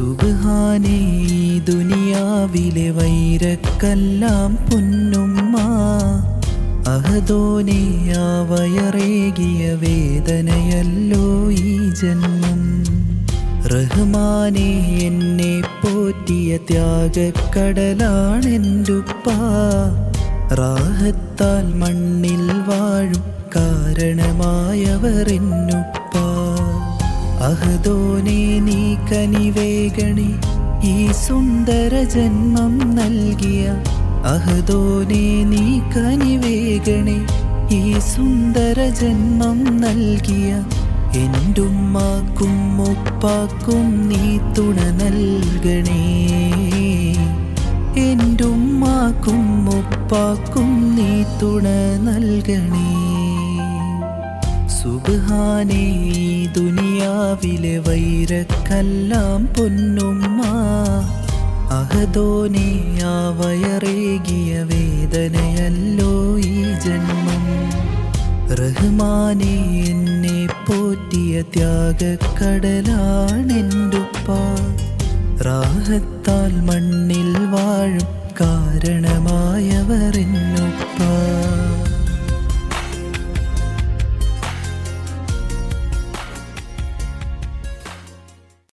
സുബാനേ ഈ ദുനിയാവിലെ വൈരക്കെല്ലാം പൊന്നുമ്മ അഹദോനെ ആ വയറേകിയ വേദനയല്ലോ ഈ ജന്മം റഹ്മാനെ എന്നെ പോറ്റിയ ത്യാഗക്കടലാണെൻ്റുപ്പ റാഹത്താൽ മണ്ണിൽ വാഴും കാരണമായവർ എന്നുപ്പ അഹദോനെ നീ കനിവേഗണി ഈ സുന്ദര ജന്മം നൽകിയ അഹദോനെ നീ കനിവേഗണി ഈ സുന്ദര ജന്മം നൽകിയ എൻ്റുമ്മാക്കും ഉപ്പാക്കും നീ തുണ നൽകണേ എൻ്റുമ്മാക്കും ഉപ്പാക്കും നീ തുണ നൽകണേ സുബാനേ ഈ ദുനിയാവിലെ വൈരക്കെല്ലാം പൊന്നുമ്മ അഹദോനെ ആ വയറേകിയ വേദനയല്ലോ ഈ ജന്മം റഹ്മാനെ എന്നെ പോറ്റിയ ത്യാഗക്കടലാണെൻ്റുപ്പ റാഹത്താൽ മണ്ണിൽ വാഴും കാരണമായവർ എന്നുപ്പ